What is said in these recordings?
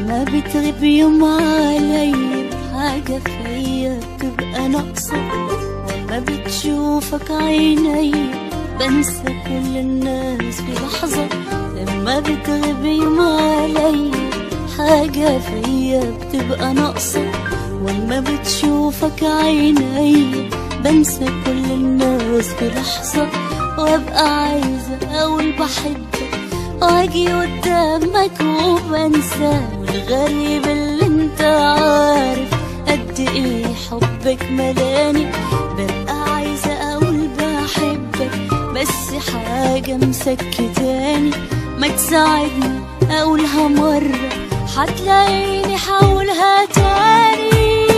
لما بتغيب يوم علي حاجة فيا بتبقى ناقصة لما بتشوفك عيني بنسى كل الناس في لحظة لما بتغيب يوم علي حاجة فيا بتبقى ناقصة ولما بتشوفك عيني بنسى كل الناس في لحظة وابقى عايزة اقول بحبك واجي قدامك وبنسى والغريب اللي انت عارف قد ايه حبك ملاني ببقى عايزة اقول بحبك بس حاجة مسكتاني ما تساعدني اقولها مرة هتلاقيني حاولها تاني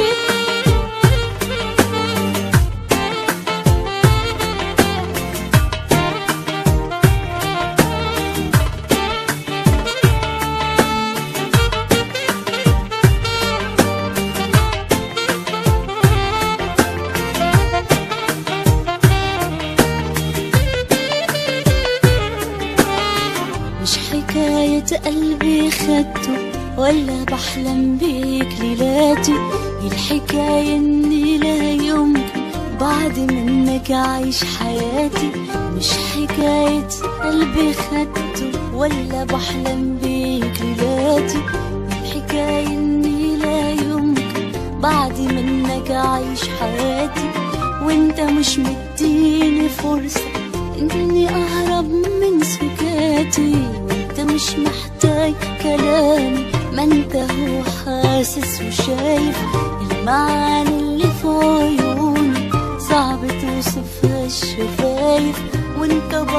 مش حكاية قلبي خدته ولا بحلم بيك ليلاتي الحكاية اني لا يمكن بعد منك اعيش حياتي مش حكاية قلبي خدته ولا بحلم بيك ليلاتي الحكاية اني لا يمكن بعد منك اعيش حياتي وانت مش مديني فرصة اني اهرب من سكاتي وانت مش محتاج كلامي ما انت هو حاسس وشايف المعاني اللي في عيوني صعب توصفها الشفايف وانت